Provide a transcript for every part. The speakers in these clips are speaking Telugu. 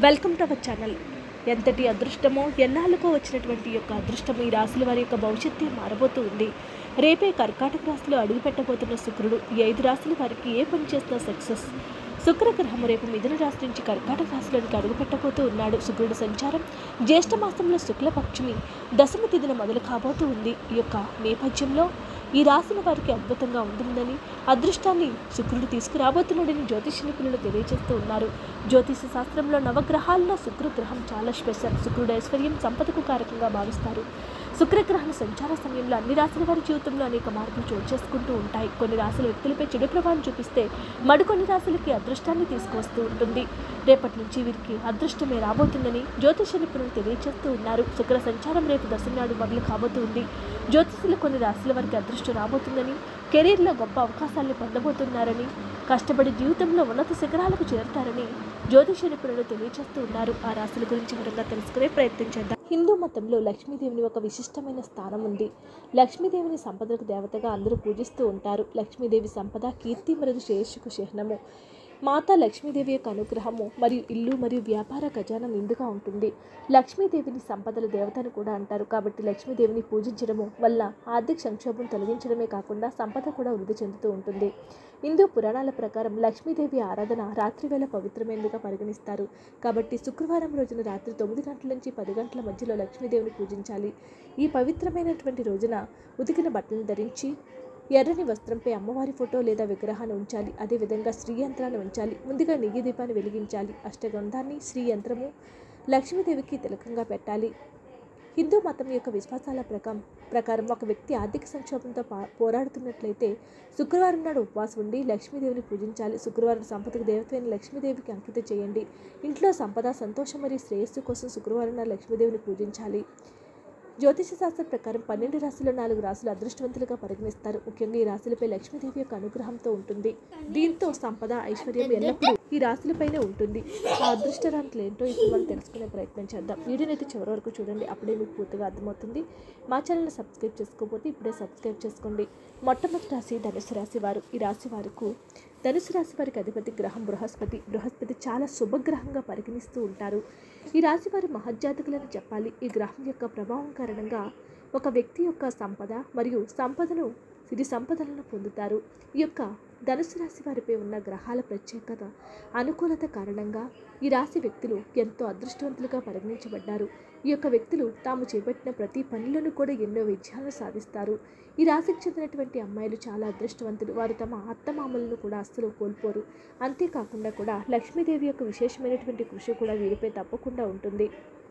వెల్కమ్ టు అవర్ ఛానల్ ఎంతటి అదృష్టమో ఎన్నాళ్ళకో వచ్చినటువంటి ఈ యొక్క అదృష్టం ఈ రాశుల వారి యొక్క భవిష్యత్తు మారబోతూ ఉంది రేపే కర్కాటక రాశిలో అడుగుపెట్టబోతున్న శుక్రుడు ఈ ఐదు రాశుల వారికి ఏ పని చేసినా సక్సెస్ శుక్రగ్రహం రేపు మిథున రాశి నుంచి కర్కాటక రాశిలోనికి అడుగుపెట్టబోతూ ఉన్నాడు శుక్రుడి సంచారం జ్యేష్ఠ మాసంలో శుక్లపక్షమి దశమి తిథిన మొదలు కాబోతూ ఉంది ఈ యొక్క నేపథ్యంలో ఈ రాశుల వారికి అద్భుతంగా ఉంటుందని అదృష్టాన్ని శుక్రుడు తీసుకురాబోతున్నాడని జ్యోతిష నిపుణులు తెలియజేస్తూ ఉన్నారు జ్యోతిష శాస్త్రంలో నవగ్రహాల్లో శుక్రగ్రహం చాలా స్పెషల్ శుక్రుడు ఐశ్వర్యం సంపదకు కారకంగా భావిస్తారు శుక్రగ్రహం సంచార సమయంలో అన్ని రాశుల వారి జీవితంలో అనేక మార్పులు చోటు చేసుకుంటూ ఉంటాయి కొన్ని రాశుల వ్యక్తులపై చెడు ప్రభావం చూపిస్తే మరికొన్ని రాశులకి అదృష్టాన్ని తీసుకువస్తూ ఉంటుంది రేపటి నుంచి వీరికి అదృష్టమే రాబోతుందని జ్యోతిష నిపుణులు తెలియజేస్తూ ఉన్నారు శుక్ర సంచారం రేపు దశమి నాడు మొదలు కాబోతుంది జ్యోతిషులు కొన్ని రాశుల వారికి అదృష్టం రాబోతుందని కెరీర్లో గొప్ప అవకాశాలను పొందబోతున్నారని కష్టపడి జీవితంలో ఉన్నత శిఖరాలకు చేరుతారని జ్యోతిష నిపుణులు తెలియజేస్తూ ఉన్నారు ఆ రాశుల గురించి వివరంగా తెలుసుకునే ప్రయత్నం చేద్దాం హిందూ మతంలో లక్ష్మీదేవిని ఒక విశిష్టమైన స్థానం ఉంది లక్ష్మీదేవిని సంపదలకు దేవతగా అందరూ పూజిస్తూ ఉంటారు లక్ష్మీదేవి సంపద కీర్తి మరియు శ్రేయస్సుకు చిహ్నము మాతా లక్ష్మీదేవి యొక్క అనుగ్రహము మరియు ఇల్లు మరియు వ్యాపార ఖజానా నిండుగా ఉంటుంది లక్ష్మీదేవిని సంపదల దేవతను కూడా అంటారు కాబట్టి లక్ష్మీదేవిని పూజించడము వల్ల ఆర్థిక సంక్షోభం తొలగించడమే కాకుండా సంపద కూడా వృద్ధి చెందుతూ ఉంటుంది హిందూ పురాణాల ప్రకారం లక్ష్మీదేవి ఆరాధన రాత్రివేళ పవిత్రమైనదిగా పరిగణిస్తారు కాబట్టి శుక్రవారం రోజున రాత్రి తొమ్మిది గంటల నుంచి పది గంటల మధ్యలో లక్ష్మీదేవిని పూజించాలి ఈ పవిత్రమైనటువంటి రోజున ఉతికిన బట్టలను ధరించి ఎర్రని వస్త్రంపై అమ్మవారి ఫోటో లేదా విగ్రహాన్ని ఉంచాలి అదేవిధంగా శ్రీ యంత్రాన్ని ఉంచాలి ముందుగా నెయ్యి దీపాన్ని వెలిగించాలి అష్టగంధాన్ని శ్రీ యంత్రము లక్ష్మీదేవికి తిలకంగా పెట్టాలి హిందూ మతం యొక్క విశ్వాసాల ప్రకారం ప్రకారం ఒక వ్యక్తి ఆర్థిక సంక్షోభంతో పా పోరాడుతున్నట్లయితే శుక్రవారం నాడు ఉపవాసం ఉండి లక్ష్మీదేవిని పూజించాలి శుక్రవారం సంపదకు దేవతైన లక్ష్మీదేవికి అంకితం చేయండి ఇంట్లో సంపద సంతోషం మరియు శ్రేయస్సు కోసం శుక్రవారం నాడు లక్ష్మీదేవిని పూజించాలి జ్యోతిష శాస్త్రం ప్రకారం పన్నెండు రాశుల్లో నాలుగు రాశులు అదృష్టవంతులుగా పరిగణిస్తారు ముఖ్యంగా ఈ రాశులపై లక్ష్మీదేవి యొక్క అనుగ్రహంతో ఉంటుంది దీంతో సంపద ఐశ్వర్యం ఎల్లప్పుడూ ఈ రాశులపైనే ఉంటుంది ఆ అదృష్టరాంతులు ఏంటో ఇప్పుడు మనం తెలుసుకునే ప్రయత్నం చేద్దాం వీడియోని అయితే చివరి వరకు చూడండి అప్పుడే మీకు పూర్తిగా అర్థమవుతుంది మా ఛానల్ని సబ్స్క్రైబ్ చేసుకోకపోతే ఇప్పుడే సబ్స్క్రైబ్ చేసుకోండి మొట్టమొదటి రాశి ధనుసు రాశి వారు ఈ రాశి వారికి ధనుసు రాశి వారికి అధిపతి గ్రహం బృహస్పతి బృహస్పతి చాలా శుభగ్రహంగా పరిగణిస్తూ ఉంటారు ఈ రాశి వారి మహజ్జాతకులని చెప్పాలి ఈ గ్రహం యొక్క ప్రభావం కారణంగా ఒక వ్యక్తి యొక్క సంపద మరియు సంపదను సిరి సంపదలను పొందుతారు ఈ యొక్క ధనుసు రాశి వారిపై ఉన్న గ్రహాల ప్రత్యేకత అనుకూలత కారణంగా ఈ రాశి వ్యక్తులు ఎంతో అదృష్టవంతులుగా పరిగణించబడ్డారు ఈ యొక్క వ్యక్తులు తాము చేపట్టిన ప్రతి పనిలోనూ కూడా ఎన్నో విజయాలను సాధిస్తారు ఈ రాశికి చెందినటువంటి అమ్మాయిలు చాలా అదృష్టవంతులు వారు తమ అత్తమామలను కూడా అస్సలు కోల్పోరు అంతేకాకుండా కూడా లక్ష్మీదేవి యొక్క విశేషమైనటువంటి కృషి కూడా వీరిపై తప్పకుండా ఉంటుంది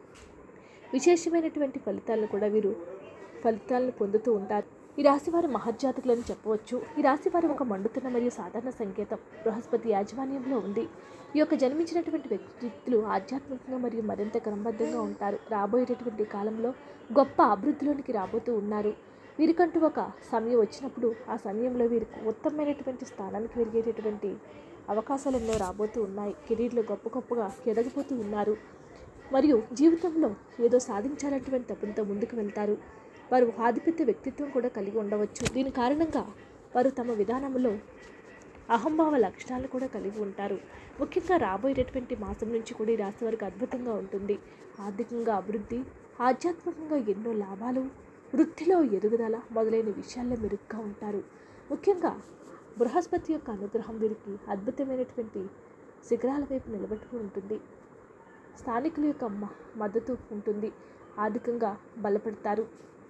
విశేషమైనటువంటి ఫలితాలను కూడా వీరు ఫలితాలను పొందుతూ ఉంటారు ఈ రాశి వారి మహజ్జాతకులని చెప్పవచ్చు ఈ రాశి వారి ఒక మండుతున్న మరియు సాధారణ సంకేతం బృహస్పతి యాజమాన్యంలో ఉంది ఈ యొక్క జన్మించినటువంటి వ్యక్తులు ఆధ్యాత్మికంగా మరియు మరింత క్రమబద్ధంగా ఉంటారు రాబోయేటటువంటి కాలంలో గొప్ప అభివృద్ధిలోనికి రాబోతూ ఉన్నారు వీరికంటూ ఒక సమయం వచ్చినప్పుడు ఆ సమయంలో వీరికి ఉత్తమమైనటువంటి స్థానానికి పెరిగేటటువంటి అవకాశాలు ఎన్నో రాబోతూ ఉన్నాయి కెరీర్లో గొప్ప గొప్పగా ఎదగబోతూ ఉన్నారు మరియు జీవితంలో ఏదో సాధించాలన్నటువంటి తపంతో ముందుకు వెళ్తారు వారు ఆధిపత్య వ్యక్తిత్వం కూడా కలిగి ఉండవచ్చు దీని కారణంగా వారు తమ విధానంలో అహంభావ లక్షణాలు కూడా కలిగి ఉంటారు ముఖ్యంగా రాబోయేటటువంటి మాసం నుంచి కూడా ఈ రాశి వారికి అద్భుతంగా ఉంటుంది ఆర్థికంగా అభివృద్ధి ఆధ్యాత్మికంగా ఎన్నో లాభాలు వృత్తిలో ఎదుగుదల మొదలైన విషయాల్లో మెరుగ్గా ఉంటారు ముఖ్యంగా బృహస్పతి యొక్క అనుగ్రహం వీరికి అద్భుతమైనటువంటి శిఖరాల వైపు నిలబెట్టుకుని ఉంటుంది స్థానికుల యొక్క మ- మద్దతు ఉంటుంది ఆర్థికంగా బలపడతారు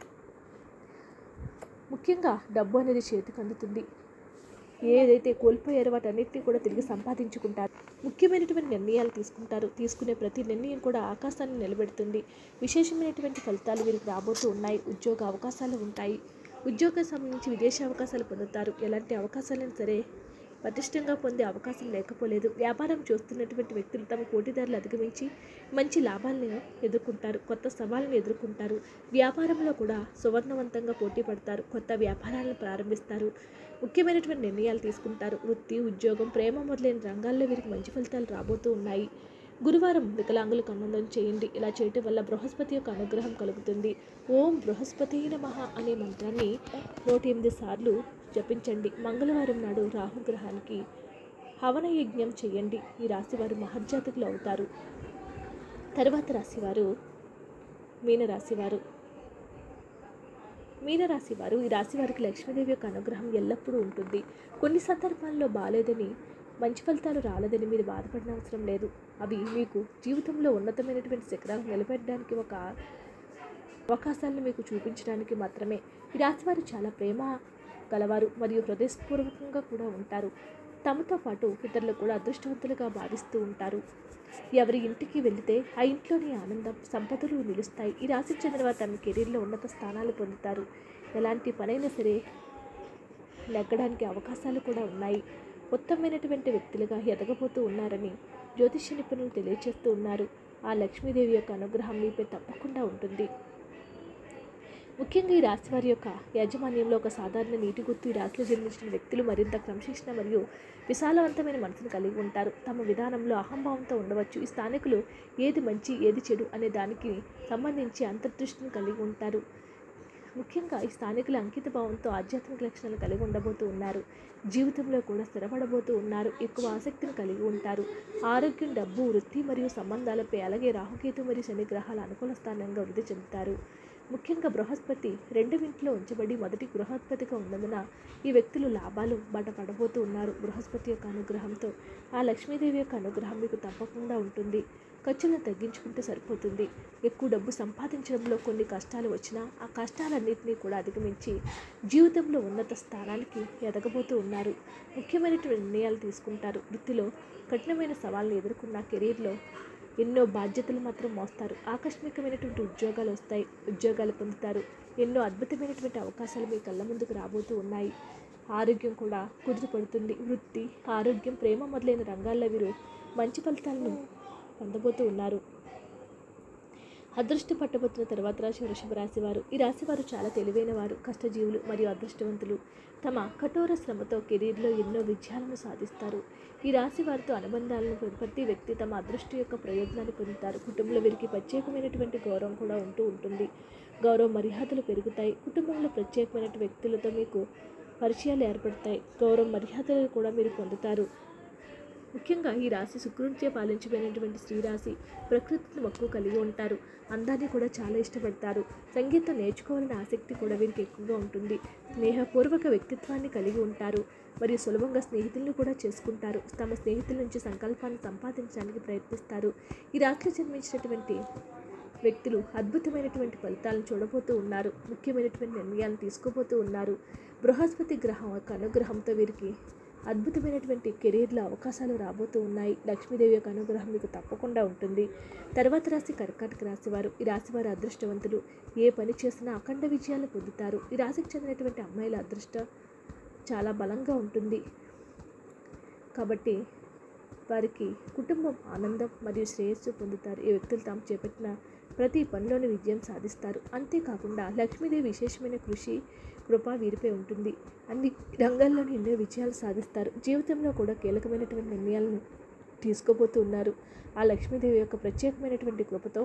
ముఖ్యంగా డబ్బు అనేది చేతికి అందుతుంది ఏదైతే కోల్పోయారో వాటన్నిటిని కూడా తిరిగి సంపాదించుకుంటారు ముఖ్యమైనటువంటి నిర్ణయాలు తీసుకుంటారు తీసుకునే ప్రతి నిర్ణయం కూడా ఆకాశాన్ని నిలబెడుతుంది విశేషమైనటువంటి ఫలితాలు వీరికి రాబోతూ ఉన్నాయి ఉద్యోగ అవకాశాలు ఉంటాయి ఉద్యోగం సంబంధించి విదేశీ అవకాశాలు పొందుతారు ఎలాంటి అవకాశాలైనా సరే పటిష్టంగా పొందే అవకాశం లేకపోలేదు వ్యాపారం చూస్తున్నటువంటి వ్యక్తులు తమ పోటీదారులు అధిగమించి మంచి లాభాలను ఎదుర్కొంటారు కొత్త సవాళ్ళను ఎదుర్కొంటారు వ్యాపారంలో కూడా సువర్ణవంతంగా పోటీ పడతారు కొత్త వ్యాపారాలను ప్రారంభిస్తారు ముఖ్యమైనటువంటి నిర్ణయాలు తీసుకుంటారు వృత్తి ఉద్యోగం ప్రేమ మొదలైన రంగాల్లో వీరికి మంచి ఫలితాలు రాబోతూ ఉన్నాయి గురువారం వికలాంగులకు అన్నందం చేయండి ఇలా చేయటం వల్ల బృహస్పతి యొక్క అనుగ్రహం కలుగుతుంది ఓం బృహస్పతి నమః అనే మంత్రాన్ని నూట ఎనిమిది సార్లు జపించండి మంగళవారం నాడు రాహుగ్రహానికి హవన యజ్ఞం చేయండి ఈ రాశి వారు మహర్జాతకులు అవుతారు తర్వాత రాశివారు మీనరాశివారు మీనరాశి వారు ఈ రాశి వారికి లక్ష్మీదేవి యొక్క అనుగ్రహం ఎల్లప్పుడూ ఉంటుంది కొన్ని సందర్భాల్లో బాలేదని మంచి ఫలితాలు రాలేదని మీరు బాధపడిన అవసరం లేదు అవి మీకు జీవితంలో ఉన్నతమైనటువంటి శిఖరాలు నిలబెట్టడానికి ఒక అవకాశాలను మీకు చూపించడానికి మాత్రమే ఈ రాశి వారు చాలా ప్రేమ గలవారు మరియు హృదయపూర్వకంగా కూడా ఉంటారు తమతో పాటు ఇతరులు కూడా అదృష్టవంతులుగా భావిస్తూ ఉంటారు ఎవరి ఇంటికి వెళితే ఆ ఇంట్లోని ఆనందం సంపదలు నిలుస్తాయి ఈ రాశికి చెందిన వారు తమ కెరీర్లో ఉన్నత స్థానాలు పొందుతారు ఎలాంటి పనైనా సరే నెగ్గడానికి అవకాశాలు కూడా ఉన్నాయి ఉత్తమమైనటువంటి వ్యక్తులుగా ఎదగబోతూ ఉన్నారని జ్యోతిష్య నిపుణులు తెలియజేస్తూ ఉన్నారు ఆ లక్ష్మీదేవి యొక్క అనుగ్రహం మీపై తప్పకుండా ఉంటుంది ముఖ్యంగా ఈ రాశి వారి యొక్క యాజమాన్యంలో ఒక సాధారణ నీటి గుర్తు ఈ రాశిలో జన్మించిన వ్యక్తులు మరింత క్రమశిక్షణ మరియు విశాలవంతమైన మనసును కలిగి ఉంటారు తమ విధానంలో అహంభావంతో ఉండవచ్చు ఈ స్థానికులు ఏది మంచి ఏది చెడు అనే దానికి సంబంధించి అంతర్దృష్టిని కలిగి ఉంటారు ముఖ్యంగా ఈ స్థానికులు అంకిత భావంతో ఆధ్యాత్మిక లక్షణాలు కలిగి ఉండబోతూ ఉన్నారు జీవితంలో కూడా స్థిరపడబోతూ ఉన్నారు ఎక్కువ ఆసక్తిని కలిగి ఉంటారు ఆరోగ్యం డబ్బు వృత్తి మరియు సంబంధాలపై అలాగే రాహుకేతు మరియు శని గ్రహాల అనుకూల స్థానంగా వృద్ధి చెందుతారు ముఖ్యంగా బృహస్పతి రెండవ ఇంట్లో ఉంచబడి మొదటి గృహస్పతిగా ఉన్నందున ఈ వ్యక్తులు లాభాలు బాట పడబోతూ ఉన్నారు బృహస్పతి యొక్క అనుగ్రహంతో ఆ లక్ష్మీదేవి యొక్క అనుగ్రహం మీకు తప్పకుండా ఉంటుంది ఖర్చులను తగ్గించుకుంటే సరిపోతుంది ఎక్కువ డబ్బు సంపాదించడంలో కొన్ని కష్టాలు వచ్చినా ఆ కష్టాలన్నింటినీ కూడా అధిగమించి జీవితంలో ఉన్నత స్థానానికి ఎదగబోతూ ఉన్నారు ముఖ్యమైనటువంటి నిర్ణయాలు తీసుకుంటారు వృత్తిలో కఠినమైన సవాళ్ళను ఎదుర్కొన్న కెరీర్లో ఎన్నో బాధ్యతలు మాత్రం మోస్తారు ఆకస్మికమైనటువంటి ఉద్యోగాలు వస్తాయి ఉద్యోగాలు పొందుతారు ఎన్నో అద్భుతమైనటువంటి అవకాశాలు మీ కళ్ళ ముందుకు రాబోతూ ఉన్నాయి ఆరోగ్యం కూడా కుదురుపడుతుంది వృత్తి ఆరోగ్యం ప్రేమ మొదలైన రంగాల్లో వీరు మంచి ఫలితాలను పొందబోతూ ఉన్నారు అదృష్టం పట్టబోతున్న తర్వాత రాశి వృషభ రాశి వారు ఈ రాశి వారు చాలా తెలివైన వారు కష్టజీవులు మరియు అదృష్టవంతులు తమ కఠోర శ్రమతో కెరీర్లో ఎన్నో విజయాలను సాధిస్తారు ఈ రాశి వారితో అనుబంధాలను ప్ర- ప్రతి వ్యక్తి తమ అదృష్టం యొక్క ప్రయోజనాన్ని పొందుతారు కుటుంబంలో వీరికి ప్రత్యేకమైనటువంటి గౌరవం కూడా ఉంటూ ఉంటుంది గౌరవ మర్యాదలు పెరుగుతాయి కుటుంబంలో ప్రత్యేకమైన వ్యక్తులతో మీకు పరిచయాలు ఏర్పడతాయి గౌరవ మర్యాదలు కూడా మీరు పొందుతారు ముఖ్యంగా ఈ రాశి శుక్రునిచే పాలించబడినటువంటి శ్రీరాశి ప్రకృతిని మక్కువ కలిగి ఉంటారు అందాన్ని కూడా చాలా ఇష్టపడతారు సంగీతం నేర్చుకోవాలనే ఆసక్తి కూడా వీరికి ఎక్కువగా ఉంటుంది స్నేహపూర్వక వ్యక్తిత్వాన్ని కలిగి ఉంటారు మరియు సులభంగా స్నేహితులను కూడా చేసుకుంటారు తమ స్నేహితుల నుంచి సంకల్పాన్ని సంపాదించడానికి ప్రయత్నిస్తారు ఈ రాశిలో జన్మించినటువంటి వ్యక్తులు అద్భుతమైనటువంటి ఫలితాలను చూడబోతూ ఉన్నారు ముఖ్యమైనటువంటి నిర్ణయాలను తీసుకోబోతూ ఉన్నారు బృహస్పతి గ్రహం యొక్క అనుగ్రహంతో వీరికి అద్భుతమైనటువంటి కెరీర్లో అవకాశాలు రాబోతూ ఉన్నాయి లక్ష్మీదేవి యొక్క అనుగ్రహం మీకు తప్పకుండా ఉంటుంది తర్వాత రాశి కర్కాటక రాశి వారు ఈ రాశి వారు అదృష్టవంతులు ఏ పని చేసినా అఖండ విజయాలు పొందుతారు ఈ రాశికి చెందినటువంటి అమ్మాయిల అదృష్టం చాలా బలంగా ఉంటుంది కాబట్టి వారికి కుటుంబం ఆనందం మరియు శ్రేయస్సు పొందుతారు ఈ వ్యక్తులు తాము చేపట్టిన ప్రతి పనిలోని విజయం సాధిస్తారు అంతేకాకుండా లక్ష్మీదేవి విశేషమైన కృషి కృప వీరిపై ఉంటుంది అన్ని రంగాల్లోని ఎన్నో విజయాలు సాధిస్తారు జీవితంలో కూడా కీలకమైనటువంటి నిర్ణయాలను తీసుకోబోతూ ఉన్నారు ఆ లక్ష్మీదేవి యొక్క ప్రత్యేకమైనటువంటి కృపతో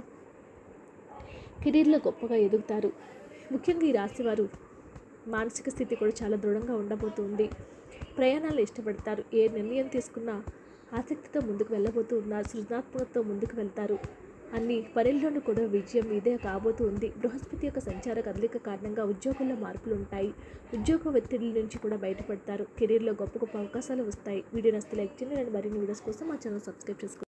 కెరీర్లో గొప్పగా ఎదుగుతారు ముఖ్యంగా ఈ రాశివారు మానసిక స్థితి కూడా చాలా దృఢంగా ఉండబోతుంది ప్రయాణాలు ఇష్టపడతారు ఏ నిర్ణయం తీసుకున్నా ఆసక్తితో ముందుకు వెళ్ళబోతూ ఉన్నారు సృజనాత్మకతతో ముందుకు వెళ్తారు అన్ని పనుల్లోనూ కూడా విజయం ఇదే కాబోతూ ఉంది బృహస్పతి యొక్క సంచార కదలిక కారణంగా ఉద్యోగంలో మార్పులు ఉంటాయి ఉద్యోగ ఒత్తిడి నుంచి కూడా బయటపడతారు కెరీర్లో గొప్ప గొప్ప అవకాశాలు వస్తాయి వీడియో నస్తే లైక్ చేయండి అండ్ మరిన్ని వీడియోస్ కోసం మా ఛానల్ సబ్స్క్రైబ్ చేసుకోండి